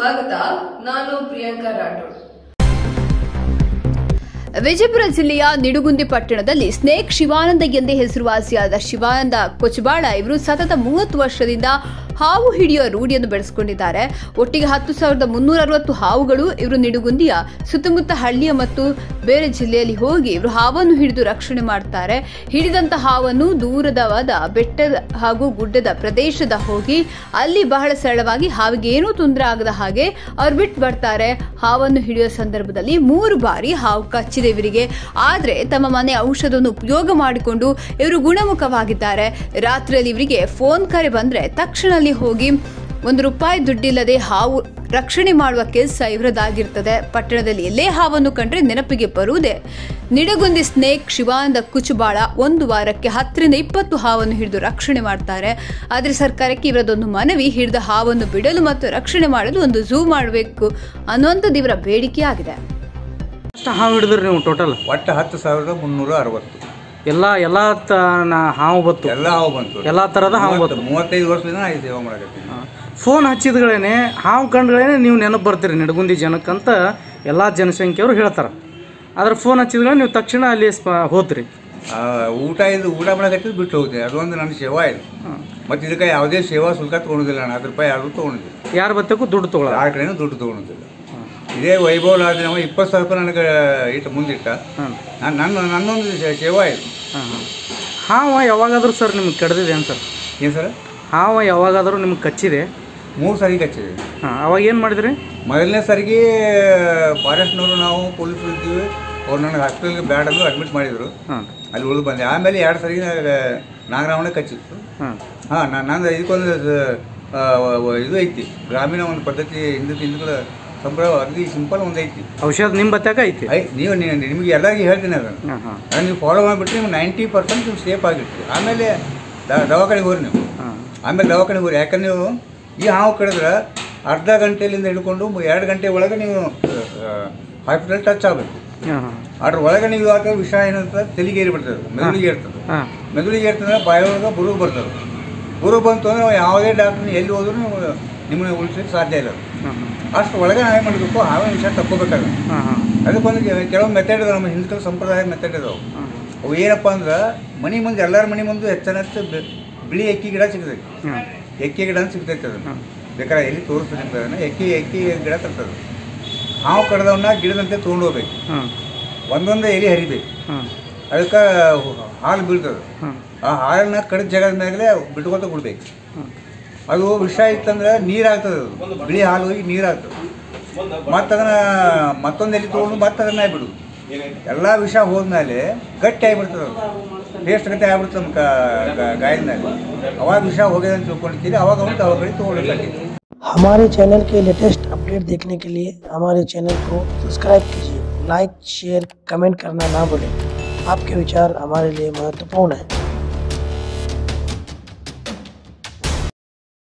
ಸ್ವಾಗತ ನಾನು ಪ್ರಿಯಾಂಕಾ ರಾಠೋಡ್ ವಿಜಯಪುರ ಜಿಲ್ಲೆಯ ನಿಡುಗುಂದಿ ಪಟ್ಟಣದಲ್ಲಿ ಸ್ನೇಕ್ ಶಿವಾನಂದ ಎಂದೇ ಹೆಸರುವಾಸಿಯಾದ ಶಿವಾನಂದ ಕೊಚಬಾಳ ಇವರು ಸತತ ಮೂವತ್ತು ವರ್ಷದಿಂದ ಹಾವು ಹಿಡಿಯುವ ರೂಢಿಯನ್ನು ಬೆಳೆಸಿಕೊಂಡಿದ್ದಾರೆ ಒಟ್ಟಿಗೆ ಹತ್ತು ಸಾವಿರದ ಮುನ್ನೂರ ಅರವತ್ತು ಹಾವುಗಳು ಇವರು ನಿಡುಗುಂದಿಯ ಸುತ್ತಮುತ್ತ ಹಳ್ಳಿಯ ಮತ್ತು ಬೇರೆ ಜಿಲ್ಲೆಯಲ್ಲಿ ಹೋಗಿ ಇವರು ಹಾವನ್ನು ಹಿಡಿದು ರಕ್ಷಣೆ ಮಾಡ್ತಾರೆ ಹಿಡಿದಂತ ಹಾವನ್ನು ದೂರದವಾದ ಬೆಟ್ಟದ ಹಾಗೂ ಗುಡ್ಡದ ಪ್ರದೇಶದ ಹೋಗಿ ಅಲ್ಲಿ ಬಹಳ ಸರಳವಾಗಿ ಹಾವಿಗೆ ಏನೂ ತೊಂದರೆ ಆಗದ ಹಾಗೆ ಅವ್ರು ಬಿಟ್ಟು ಬರ್ತಾರೆ ಹಾವನ್ನು ಹಿಡಿಯುವ ಸಂದರ್ಭದಲ್ಲಿ ಮೂರು ಬಾರಿ ಹಾವು ಕಚ್ಚಿದೆ ಇವರಿಗೆ ಆದ್ರೆ ತಮ್ಮ ಮನೆ ಔಷಧವನ್ನು ಉಪಯೋಗ ಮಾಡಿಕೊಂಡು ಇವರು ಗುಣಮುಖವಾಗಿದ್ದಾರೆ ರಾತ್ರಿಯಲ್ಲಿ ಇವರಿಗೆ ಫೋನ್ ಕರೆ ಬಂದ್ರೆ ತಕ್ಷಣ ಅಲ್ಲಿ ಹೋಗಿ ಒಂದು ರೂಪಾಯಿ ದುಡ್ಡಿಲ್ಲದೆ ಹಾವು ರಕ್ಷಣೆ ಮಾಡುವ ಕೆಲಸ ಇವರದಾಗಿರ್ತದೆ ಪಟ್ಟಣದಲ್ಲಿ ಎಲ್ಲೇ ಹಾವನ್ನು ಕಂಡ್ರೆ ನೆನಪಿಗೆ ಬರುವುದೇ ನಿಡಗುಂದಿ ಸ್ನೇಕ್ ಶಿವಾನಂದ ಕುಚುಬಾಳ ಒಂದು ವಾರಕ್ಕೆ ಹತ್ತರಿಂದ ಇಪ್ಪತ್ತು ಹಾವನ್ನು ಹಿಡಿದು ರಕ್ಷಣೆ ಮಾಡ್ತಾರೆ ಆದರೆ ಸರ್ಕಾರಕ್ಕೆ ಇವರದೊಂದು ಮನವಿ ಹಿಡಿದ ಹಾವನ್ನು ಬಿಡಲು ಮತ್ತು ರಕ್ಷಣೆ ಮಾಡಲು ಒಂದು ಝೂ ಮಾಡಬೇಕು ಅನ್ನುವಂಥದ್ದು ಇವರ ಬೇಡಿಕೆಯಾಗಿದೆ ಎಷ್ಟು ಹಾವು ಹಿಡಿದ್ರಿ ನೀವು ಟೋಟಲ್ ಒಟ್ಟು ಹತ್ತು ಸಾವಿರದ ಮುನ್ನೂರ ಅರವತ್ತು ಎಲ್ಲ ಎಲ್ಲ ತ ನಾ- ಹಾವು ಬತ್ತು ಎಲ್ಲ ಹಾವು ಬಂತು ಎಲ್ಲ ಥರದ ಹಾವು ಮೂವತ್ತು- ಬತ್ತು ಮೂವತ್ತೈದು ವರ್ಷದಿಂದ ನಾ ಈ ಸೇವೆ ಮಾಡಕತ್ತೀನಿ ಫೋನ್ ಹಚ್ಚಿದ್ಗಳೇನೆ ಹಾವು ಕಂಡ್ಗಳೇನೆ ನೀವು ನೆನಪು ಬರ್ತೀರಿ ನಿಡಗುಂದಿ ಜನಕ್ಕಂತ ಎಲ್ಲ ಜನಸಂಖ್ಯೆಯವರು ಹೇಳ್ತಾರೆ ಆದ್ರೆ ಫೋನ್ ಹಚ್ಚಿದ್ಗಳೇ ನೀವು ತಕ್ಷಣ ಅಲ್ಲಿ ಸ್ಪ ಹೋತ್ರಿ ಆ, ಊಟ ಇದು ಊಟ ಮಾಡಕತ್ತಿದ್ದು ಬಿಟ್ಟು ಹೋಗ್ತೀನಿ ಅದೊಂದು ನನ್ನ ಸೇವಾ ಇದು ಮತ್ತು ಇದಕ್ಕೆ ಯಾವುದೇ ಸೇವಾ ಶುಲ್ಕ ತೊಗೊಳೋದಿಲ್ಲ ನಾನು ಹತ್ತು ರೂಪಾಯಿ ಯಾರು ತೊಗೊಳೋದಿಲ್ಲ ಯಾರ ಬತ್ತಕ್ಕೂ ದುಡ್ಡು ತೊಗೊಳ ಯಾರ ಕಡೆನೂ ದುಡ್ಡು ತೊಗೊಳೋದಿಲ್ಲ ಇದೇ ವೈಭವ್ ಆದ್ರೆ ನಾವು ಇಪ್ಪತ್ತು ಸಾವಿರ ರೂಪಾಯಿ ನನಗೆ ಇಟ್ಟು ಮುಂದಿಟ್ಟ ಹಾಂ ನಾನು ನನ್ನ ನನ್ನೊಂದು ಸೇ- ಸೇವಾ ಇದು ಹಾಂ ಹಾಂ ಹಾವು ಯಾವಾಗಾದರೂ ಸರ್ ನಿಮ್ಗೆ ಕಡ್ದಿದೆ ಏನು ಸರ್ ಏನು ಸರ್ ಹಾವು ಯಾವಾಗಾದರೂ ನಿಮ್ಗೆ ಕಚ್ಚಿದೆ ಮೂರು ಸರಿ ಹಚ್ಚಿದೆ ಹಾಂ ಅವಾಗ ಏನು ಮಾಡಿದ್ರಿ ಮೊದಲನೇ ಸರಿಗೆ ಫಾರೆಸ್ಟ್ನವರು ನಾವು ಪೊಲೀಸರು ಇದ್ದೀವಿ ಅವ್ರು ನನಗೆ ಹಾಸ್ಪಿಟಲ್ಗೆ ಬ್ಯಾಡ್ ಅಂದ್ರು ಅಡ್ಮಿಟ್ ಮಾಡಿದರು ಹಾಂ ಅಲ್ಲಿ ಉಳಿದು ಬಂದೆ ಆಮೇಲೆ ಎರಡು ಸರಿ ನಾಗರಾವಣ ಕಚ್ಚಿತ್ತು ಹಾಂ ಹಾಂ ನಾನು ನಂದು ಇದಕ್ಕೊಂದು ಸ- ಆ, ವ- ವ- ಇದು ಐತಿ ಗ್ರಾಮೀಣ ಒಂದು ಪದ್ಧತಿ ಹಿಂದೂ ಹಿಂದೂಗಳ ಸಂಪ್ರದಾಯ ಅಗದಿ ಸಿಂಪಲ್ ಒಂದು ಐತಿ ಔಷಧ ನಿಮ್ಮ ಬತ್ತಾಕ ಐತಿ ಐ ನೀವು ನೀವು- ನಿಮಗೆ ಎಲ್ಲರಿಗೂ ಹೇಳ್ತೀನಿ ಅದನ್ನು ಹಾಂ ಹಾಂ ಅದನ್ನು ನೀವು ಫಾಲೋ ಮಾಡಿಬಿಟ್ರೆ ನೀವು ನೈಂಟಿ ಪರ್ಸೆಂಟ್ ನೀವು ಸೇಫ್ ಆಗಿರ್ತೀವಿ ಆಮೇಲೆ ದ- ದವಾಖಾನೆಗೆ ಹೋಗ್ರಿ ನೀವು ಹಾಂ ಆಮೇಲೆ ದವಾಖಾನೆಗೆ ಹೋಗ್ರಿ ಯಾಕಂದ್ರೆ ನೀವು ಈ ಹಾವು ಕಡಿದ್ರೆ ಅರ್ಧ ಗಂಟೆಲಿಂದ ಹಿಡ್ಕೊಂಡು ಎರಡು ಗಂಟೆ ಒಳಗೆ ನೀವು ಹಾಸ್ಪಿಟಲ್ ಟಚ್ ಆಗಬೇಕು ಹಾಂ ಹಾಂ ಅದ್ರ ಒಳಗೆ ನೀವು ಯಾಕೆ ವಿಷ ಏನಂತ ತಲೆಗೆ ಏರಿ ಬಿಡ್ತದೆ ಮೆದುಳಿಗೆ ಇರ್ತದೆ ಹಾಂ ಮೆದುಳಿಗೆ ಇರ್ತಂದ್ರೆ ಬಾಯೊಳಗೆ ಬುರುಗು ಬರ್ತದೆ ಬುರುಗು ಬಂತು ಅಂದ್ರೆ ನಾವು ಯಾವುದೇ ಡಾಕ್ಟ್ರನ್ನ ಎಲ್ಲಿ ಹೋದ್ರೂ ನೀವು ನಿಮ್ಮನ್ನ ಉಳಿಸ್ಲಿಕ್ಕೆ ಸಾಧ್ಯ ಇಲ್ಲ ಹಾಂ ಹಾಂ ಅಷ್ಟು ಒಳಗೆ ನಾವೇ ಮಾಡಬೇಕು ಹಾವಿನ ವಿಷ ತಪ್ಕೋಬೇಕಾಗುತ್ತೆ ಹಾಂ ಹಾಂ ಅದಕ್ಕೊಂದು ಕೆ- ಕೆಲವೊಂದು ಮೆಥಡ್ ಇದಾವೆ ನಮ್ಮ ಹಿಂದೂ ಸಂಪ್ರದಾಯ ಮೆಥಡ್ ಇದಾವೆ ಹಾಂ ಅವು ಏನಪ್ಪ ಅಂದ್ರೆ ಮನೆ ಮುಂದೆ ಎಲ್ಲರ ಮನೆ ಮುಂದೆ ಹೆಚ್ಚನ ಹೆಚ್ಚು ಬಿ- ಬಿಳಿ ಎಕ್ಕಿ ಗಿಡ ಸಿಗ್ತೈತಿ ಹಾಂ ಎಕ್ಕಿ ಗಿಡ ಅಂತ ಸಿಗ್ತೈತೆ ಅದನ್ನು ಹಾಂ ಬೇಕಾದ್ರೆ ಎಲ್ಲಿ ತೋರಿಸ್ತೀನಿ ಅದನ್ನು ಎಕ್ಕಿ ಎಕ್ಕಿ ಗಿಡ ತರ್ತದೆ ಹಾವು ಕಡ್ದವನ್ನ ಗಿಡದಂತೆ ತೊಗೊಂಡು ಹೋಗ್ಬೇಕು ಹಾಂ ಒಂದೊಂದೇ ಎಲೆ ಹರಿಬೇಕು ಹಾಂ ಅದಕ್ಕೆ ಹಾಲು ಬೀಳ್ತದೆ ಹಾಂ ಆ ಹಾಲನ್ನ ಕಡಿದ ಜಾಗದ ಮೇಲೆ ಬಿಟ್ಕೊತ ಕೊಡ್ಬೇಕು ಹಾಂ ಅದು ವಿಷ ಇತ್ತಂದ್ರೆ ನೀರಾಗ್ತದೆ ಅದು ಬಿಳಿ ಹಾಲು ಹೋಗಿ ನೀರಾಗ್ತದೆ ಮತ್ತೆ ಅದನ್ನ ಮತ್ತೊಂದು ಎಲೆ ತೊಗೊಂಡು ಮತ್ತೆ ಅದನ್ನ ಬಿಡುದು ಎಲ್ಲ ವಿಷ ಹೋದ್ಮೇಲೆ ಗಟ್ಟಿ ಆಗಿಬಿಡ್ತದೆ ಅದು ಟೇಸ್ಟ್ ಗಟ್ಟಿ ಆಗ್ಬಿಡ್ತದೆ ನಮ್ಮ ಕ- ಗ- ಗಾಯದ ಮೇಲೆ ಅವಾಗ ವಿಷ ಹೋಗಿದೆ ಅಂತ ತಿಳ್ಕೊಂಡಿರ್ತೀರಿ ಅವಾಗ ಅವ್ನು ಅವಾಗ ಕಡೆ ತೊಗೊಳ್ಬೇಕಾಗಿತ್ತು हमारे चैनल के लेटेस्ट अपडेट देखने के लिए हमारे चैनल को सब्सक्राइब कीजिए लाइक शेयर कमेंट करना ना भूलें आपके विचार हमारे लिए महत्वपूर्ण है